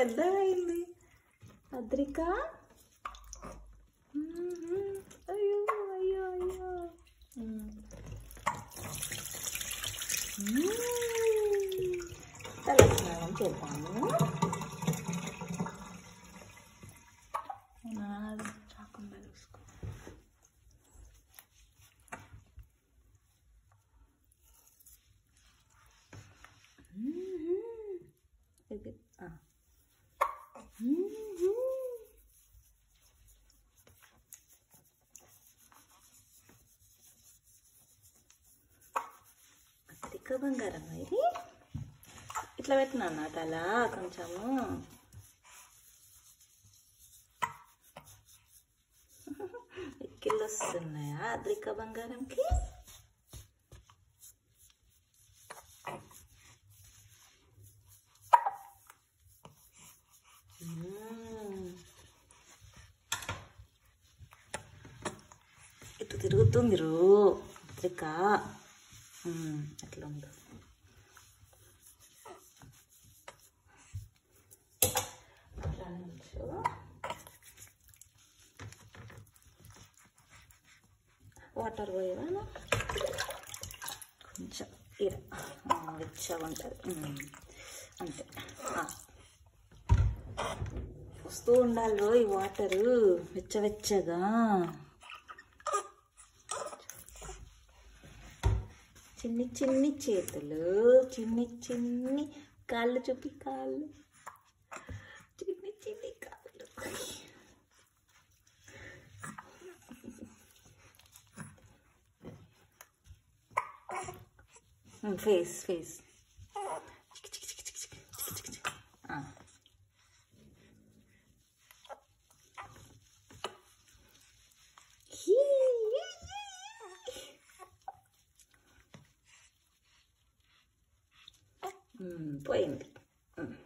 పెద్దగా అయింది అద్రిక మ్మ్. అయ్యో అయ్యో అయ్యో మ్మ్. మ్మ్. తలస్నానం చేద్దాము నా చాకుండా చూసుకో మ్మ్. ఇది ఆ. మ్మ్. అతిక బంగారం ఇది ఇట్లా పెట్టినా నా తల కొంచెము ఎక్కిళ్ళు వస్తున్నాయా అద్రిక బంగారంకి మ్మ్. ఇటు తిరుగుతుంది రూ అద్రిక మ్మ్, అట్లా ఉండు అట్లా నుంచో వాటర్ పోయేవా కొంచెం ఇర వెచ్చగా ఉంటుంది మ్మ్. అంతే ఆ. వస్తూ ఉండాలి రో ఈ వాటరు వెచ్చవెచ్చగా చిన్ని చిన్ని చేతులు చిన్ని చిన్ని కాళ్ళు చూపి కాళ్ళు చిన్ని చిన్ని కాళ్ళు ఫేస్ ఫేస్ పోయింది ఉమ్.